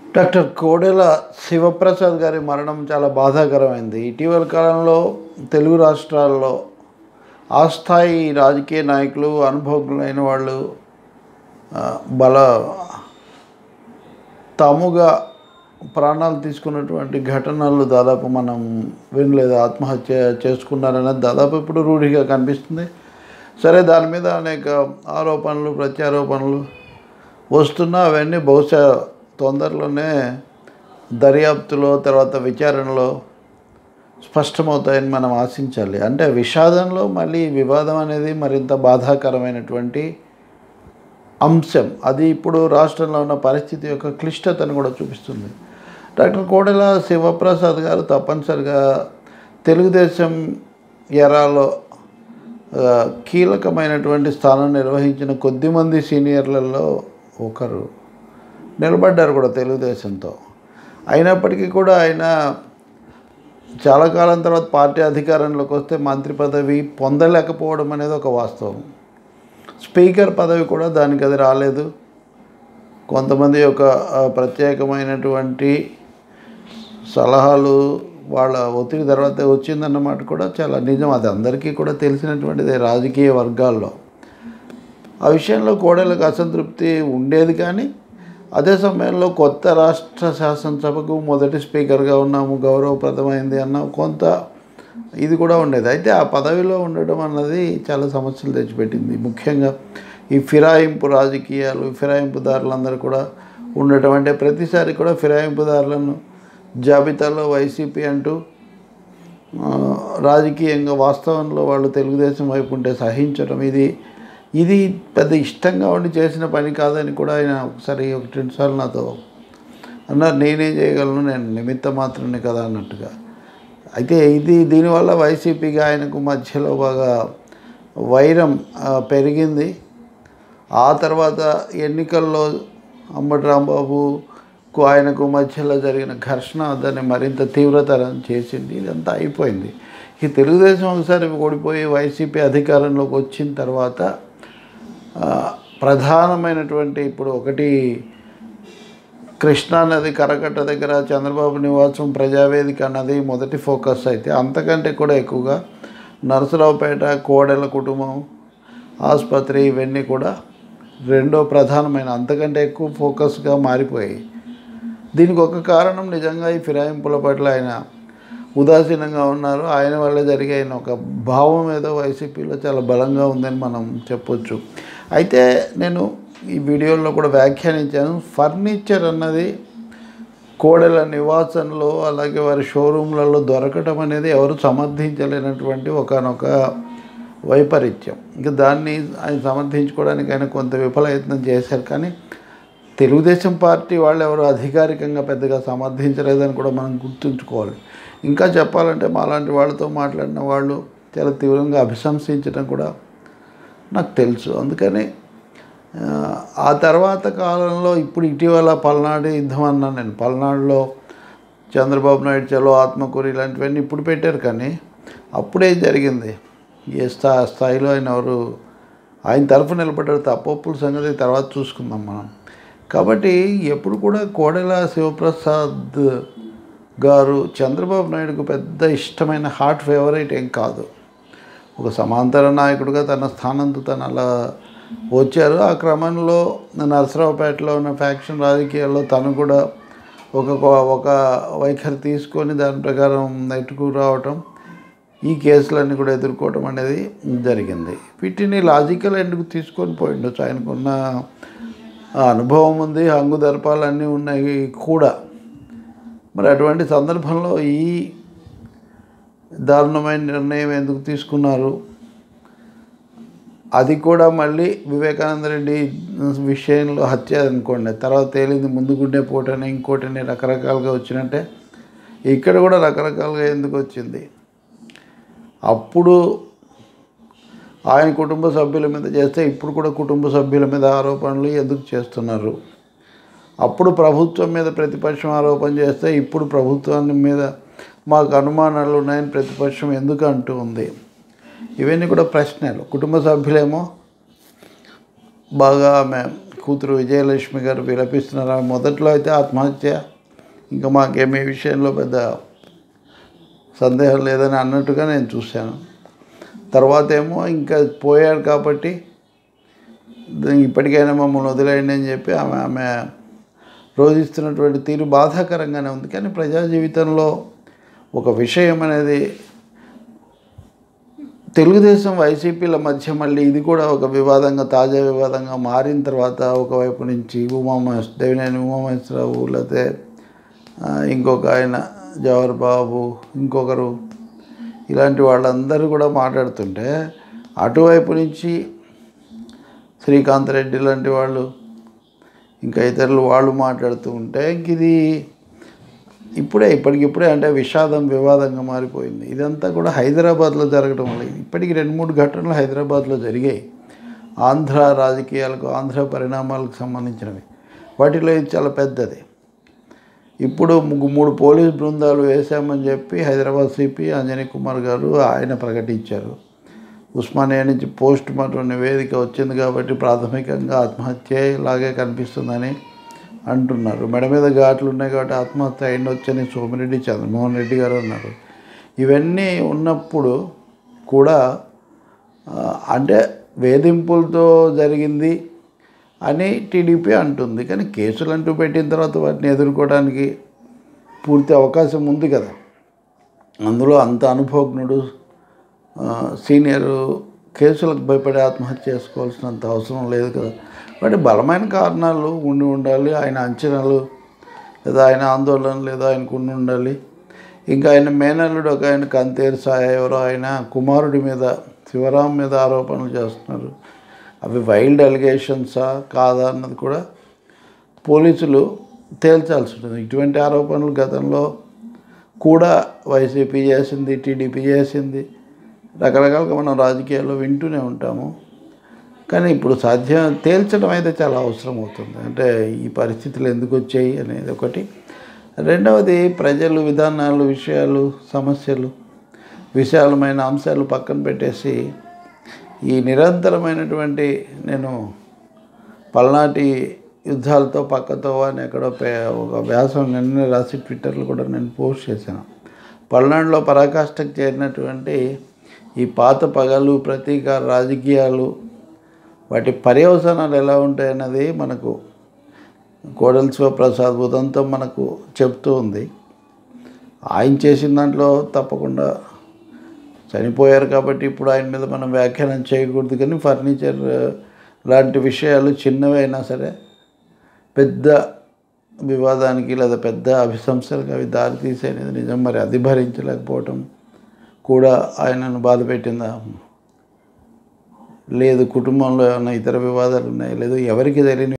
doctor Kodela Sivaprasad గారి మరణం చాలా బాధాకరమైంది ఇటీవల కాలంలో తెలుగు రాష్ట్రాల్లో ఆ స్థాయి రాజకీయ నాయకులు అనుభవజ్ఞులైన వాళ్ళు ఆ, బల తాముగా ప్రాణాలు తీసుకున్నటువంటి ఘటనలు దాదాపు మనం వినలేదు ఆత్మహత్య చేసుకున్నారనేది దాదాపు ఇప్పుడు రూఢిగా కనిపిస్తుంది సరే దాని మీద అనేక ఆరోపణలు ప్రత్యారోపణలు వస్తున్నా అవన్నీ బహుశా తొందరలోనే దర్యాప్తులో తర్వాత విచారణలో స్పష్టమవుతాయని మనం ఆశించాలి అంటే విషాదంలో మళ్ళీ వివాదం అనేది మరింత బాధాకరమైనటువంటి అంశం అది ఇప్పుడు రాష్ట్రంలో ఉన్న పరిస్థితి యొక్క క్లిష్టతను కూడా చూపిస్తుంది డాక్టర్ కోడెల శివప్రసాద్ గారు తప్పనిసరిగా తెలుగుదేశం ఎరాలో ఆ, కీలకమైనటువంటి స్థానం నిర్వహించిన కొద్దిమంది సీనియర్లలో ఒకరు నిలబడ్డారు కూడా తెలుగుదేశంతో అయినప్పటికీ కూడా ఆయన చాలా కాలం తర్వాత పార్టీ అధికారంలోకి వస్తే మంత్రి పదవి పొందలేకపోవడం అనేది ఒక వాస్తవం స్పీకర్ పదవి కూడా దానికి అది రాలేదు కొంతమంది యొక్క ఆ, ప్రత్యేకమైనటువంటి సలహాలు వాళ్ళ ఒత్తిడి తర్వాత వచ్చిందన్నమాట కూడా చాలా నిజం అది అందరికీ కూడా తెలిసినటువంటిది రాజకీయ వర్గాల్లో ఆ విషయంలో కోడెలకు అసంతృప్తి ఉండేది కానీ అదే సమయంలో కొత్త రాష్ట్ర శాసనసభకు మొదటి స్పీకర్గా ఉన్నాము గౌరవప్రదమైంది అన్న కొంత ఇది కూడా ఉండేది అయితే ఆ పదవిలో ఉండడం అన్నది చాలా సమస్యలు తెచ్చిపెట్టింది ముఖ్యంగా ఈ ఫిరాయింపు రాజకీయాలు ఫిరాయింపుదారులందరూ కూడా ఉండటం అంటే ప్రతిసారి కూడా ఫిరాయింపుదారులను జాబితాలో వైసీపీ అంటూ ఆ, రాజకీయంగా వాస్తవంలో వాళ్ళు తెలుగుదేశం వైపు ఉంటే సహించడం ఇది ఇది పెద్ద ఇష్టంగా ఉండి చేసిన పని కాదని కూడా ఆయన ఒకసారి ఒకటి రెండు సార్లు నాతో అన్నారు నేనేం చేయగలను నేను నిమిత్త మాత్రమే కదా అన్నట్టుగా అయితే ఇది దీనివల్ల వైసీపీగా ఆయనకు మధ్యలో బాగా వైరం ఆ, పెరిగింది ఆ తర్వాత ఎన్నికల్లో అంబటి రాంబాబుకు ఆయనకు మధ్యలో జరిగిన ఘర్షణ దాన్ని మరింత తీవ్రతరం చేసింది ఇదంతా అయిపోయింది ఈ తెలుగుదేశం ఒకసారి ఓడిపోయి వైసీపీ అధికారంలోకి వచ్చిన తర్వాత ఆ, ప్రధానమైనటువంటి ఇప్పుడు ఒకటి కృష్ణానది కరకట్ట దగ్గర చంద్రబాబు నివాసం ప్రజావేదిక అన్నది మొదటి ఫోకస్ అయితే అంతకంటే కూడా ఎక్కువగా నరసరావుపేట కోడెల కుటుంబం ఆసుపత్రి ఇవన్నీ కూడా రెండో ప్రధానమైన అంతకంటే ఎక్కువ ఫోకస్గా మారిపోయాయి దీనికి ఒక కారణం నిజంగా ఈ ఫిరాయింపుల పట్ల ఆయన ఉదాసీనంగా ఉన్నారు ఆయన వల్ల జరిగే ఆయన ఒక భావం ఏదో వైసీపీలో చాలా బలంగా ఉందని మనం చెప్పొచ్చు అయితే నేను ఈ వీడియోలో కూడా వ్యాఖ్యానించాను ఫర్నిచర్ అన్నది కోడెల నివాసంలో అలాగే వారి షోరూమ్లలో దొరకటం అనేది ఎవరు సమర్థించలేనటువంటి ఒకనొక వైపరీత్యం ఇంకా దాన్ని ఆయన సమర్థించుకోవడానికి ఆయన కొంత విఫలయత్నం చేశారు కానీ తెలుగుదేశం పార్టీ వాళ్ళు ఎవరు అధికారికంగా పెద్దగా సమర్థించలేదని కూడా మనం గుర్తుంచుకోవాలి ఇంకా చెప్పాలంటే మాలాంటి వాళ్ళతో మాట్లాడిన వాళ్ళు చాలా తీవ్రంగా అభిశంసించడం కూడా నాకు తెలుసు అందుకని ఆ, ఆ తర్వాత కాలంలో ఇప్పుడు ఇటీవల పల్నాడు యుద్ధం అన్నాను నేను పల్నాడులో చంద్రబాబు నాయుడు చలో ఆత్మకూరు ఇలాంటివన్నీ ఇప్పుడు పెట్టారు కానీ అప్పుడే జరిగింది ఏ స్థా స్థాయిలో ఆయన ఎవరు ఆయన తరఫు నిలబడ్డారు తప్పొప్పుల సంగతి తర్వాత చూసుకుందాం మనం కాబట్టి ఎప్పుడు కూడా కోడెల శివప్రసాద్ గారు చంద్రబాబు నాయుడుకు పెద్ద ఇష్టమైన హార్ట్ ఫేవరెట్ ఏం కాదు ఒక సమాంతర నాయకుడిగా తన స్థానంతో తను అలా వచ్చారు ఆ క్రమంలో నరసరావుపేటలో ఉన్న ఫ్యాక్షన్ రాజకీయాల్లో తను కూడా ఒక ఒక వైఖరి తీసుకొని దాని ప్రకారం నెట్టుకు రావటం ఈ కేసులన్నీ కూడా ఎదుర్కోవటం అనేది జరిగింది వీటిని లాజికల్ ఎందుకు తీసుకొని పోయిండొచ్చు ఆయనకున్న ఆ అనుభవం ఉంది హంగు దర్పాలన్నీ ఉన్నాయి కూడా మరి అటువంటి సందర్భంలో ఈ దారుణమైన నిర్ణయం ఎందుకు తీసుకున్నారు అది కూడా మళ్ళీ వివేకానంద రెడ్డి విషయంలో హత్య అనుకోండి తర్వాత తేలింది ముందు గుండె పోటని ఇంకోటని రకరకాలుగా వచ్చినట్టే ఇక్కడ కూడా రకరకాలుగా ఎందుకు వచ్చింది అప్పుడు ఆయన కుటుంబ సభ్యుల మీద చేస్తే ఇప్పుడు కూడా కుటుంబ సభ్యుల మీద ఆరోపణలు ఎందుకు చేస్తున్నారు అప్పుడు ప్రభుత్వం మీద ప్రతిపక్షం ఆరోపణ చేస్తే ఇప్పుడు ప్రభుత్వాన్ని మీద మాకు అనుమానాలు ఉన్నాయని ప్రతిపక్షం ఎందుకు అంటూ ఉంది ఇవన్నీ కూడా ప్రశ్నలు కుటుంబ సభ్యులేమో బాగా ఆమె కూతురు విజయలక్ష్మి గారు విలపిస్తున్నారు ఆమె మొదట్లో అయితే ఆత్మహత్య ఇంకా మాకేమీ విషయంలో పెద్ద సందేహం లేదని అన్నట్టుగా నేను చూశాను తర్వాత ఏమో ఇంకా పోయాడు కాబట్టి ద- ఇప్పటికైనా మమ్మల్ని వదిలేయండి అని చెప్పి ఆమె ఆమె రోధిస్తున్నటువంటి తీరు బాధాకరంగానే ఉంది కానీ ప్రజా జీవితంలో ఒక విషయం అనేది తెలుగుదేశం వైసీపీల మధ్య మళ్ళీ ఇది కూడా ఒక వివాదంగా తాజా వివాదంగా మారిన తర్వాత ఒకవైపు నుంచి ఉమామహేష్ దేవినేని ఉమామహేశ్వరరావు లేకపోతే ఆ, ఇంకొక ఆయన జవహర్ బాబు ఇంకొకరు ఇలాంటి వాళ్ళందరూ కూడా మాట్లాడుతుంటే అటువైపు నుంచి శ్రీకాంత్ రెడ్డి లాంటి వాళ్ళు ఇంకా ఇతరులు వాళ్ళు మాట్లాడుతూ ఉంటే ఇంక ఇది ఇప్పుడే ఇప్పటికిప్పుడే అంటే విషాదం వివాదంగా మారిపోయింది ఇదంతా కూడా హైదరాబాద్లో జరగడం వల్ల ఇప్పటికి రెండు మూడు ఘటనలు హైదరాబాద్లో జరిగాయి ఆంధ్ర రాజకీయాలకు ఆంధ్ర పరిణామాలకు సంబంధించినవి వాటిలో ఇది చాలా పెద్దది ఇప్పుడు ముగ్గు- మూడు పోలీస్ బృందాలు వేశామని చెప్పి హైదరాబాద్ సిపి అంజనీ కుమార్ గారు ఆయన ప్రకటించారు ఉస్మానియా నుంచి పోస్ట్ మార్టం నివేదిక వచ్చింది కాబట్టి ప్రాథమికంగా ఆత్మహత్య లాగే కనిపిస్తుందని అంటున్నారు మెడ మీద ఘాట్లు ఉన్నాయి కాబట్టి ఆత్మహత్య అయిండొచ్చని సోమిరెడ్డి చంద్రమోహన్ రెడ్డి గారు అన్నారు ఇవన్నీ ఉన్నప్పుడు కూడా ఆ, అంటే వేధింపులతో జరిగింది అని టీడీపీ అంటుంది కానీ కేసులు అంటూ పెట్టిన తర్వాత వాటిని ఎదుర్కోవడానికి పూర్తి అవకాశం ఉంది కదా అందులో అంత అనుభవజ్ఞుడు ఆ, సీనియర్ కేసులకు భయపడి ఆత్మహత్య చేసుకోవాల్సినంత అవసరం లేదు కదా వాటి బలమైన కారణాలు ఉండి ఉండాలి ఆయన అంచనాలు లేదా ఆయన ఆందోళన లేదా ఆయనకు ఉండి ఉండాలి ఇంకా ఆయన మేనల్లుడు ఒక ఆయన కంతేరు సాయ ఎవరో ఆయన కుమారుడి మీద శివరాం మీద ఆరోపణలు చేస్తున్నారు అవి వైల్డ్ అలిగేషన్సా కాదా అన్నది కూడా పోలీసులు తేల్చాల్సి ఉంటుంది ఇటువంటి ఆరోపణలు గతంలో కూడా వైసీపీ చేసింది టీడీపీ చేసింది రకరకాలుగా మనం రాజకీయాల్లో వింటూనే ఉంటాము కానీ ఇప్పుడు సాధ్యం తేల్చడం అయితే చాలా అవసరం అవుతుంది అంటే ఈ పరిస్థితులు ఎందుకు వచ్చాయి అనేది ఒకటి రెండవది ప్రజలు విధానాలు విషయాలు సమస్యలు విశాలమైన అంశాలు పక్కన పెట్టేసి ఈ నిరంతరమైనటువంటి నేను పల్నాటి యుద్ధాలతో పక్కతో అని ఎక్కడో పే ఒక వ్యాసం నిన్న రాసి ట్విట్టర్లో కూడా నేను పోస్ట్ చేశాను పల్నాడులో పరాకాష్ఠకు చేరినటువంటి ఈ పాత పగలు ప్రతీకార రాజకీయాలు వాటి పర్యవసానాలు ఎలా ఉంటాయన్నది మనకు కోడల శివప్రసాద్ ఉదంతం మనకు చెప్తూ ఉంది ఆయన చేసిన దాంట్లో తప్పకుండా చనిపోయారు కాబట్టి ఇప్పుడు ఆయన మీద మనం వ్యాఖ్యానం చేయకూడదు కానీ ఫర్నిచర్ లాంటి విషయాలు చిన్నవైనా సరే పెద్ద వివాదానికి లేదా పెద్ద అభిశంసలకు అవి దారి తీసేది నిజం మరి అది భరించలేకపోవటం కూడా ఆయనను బాధ పెట్టిందా లేదు కుటుంబంలో ఏమైనా ఇతర వివాదాలు ఉన్నాయి లేదు ఎవరికి తెలియని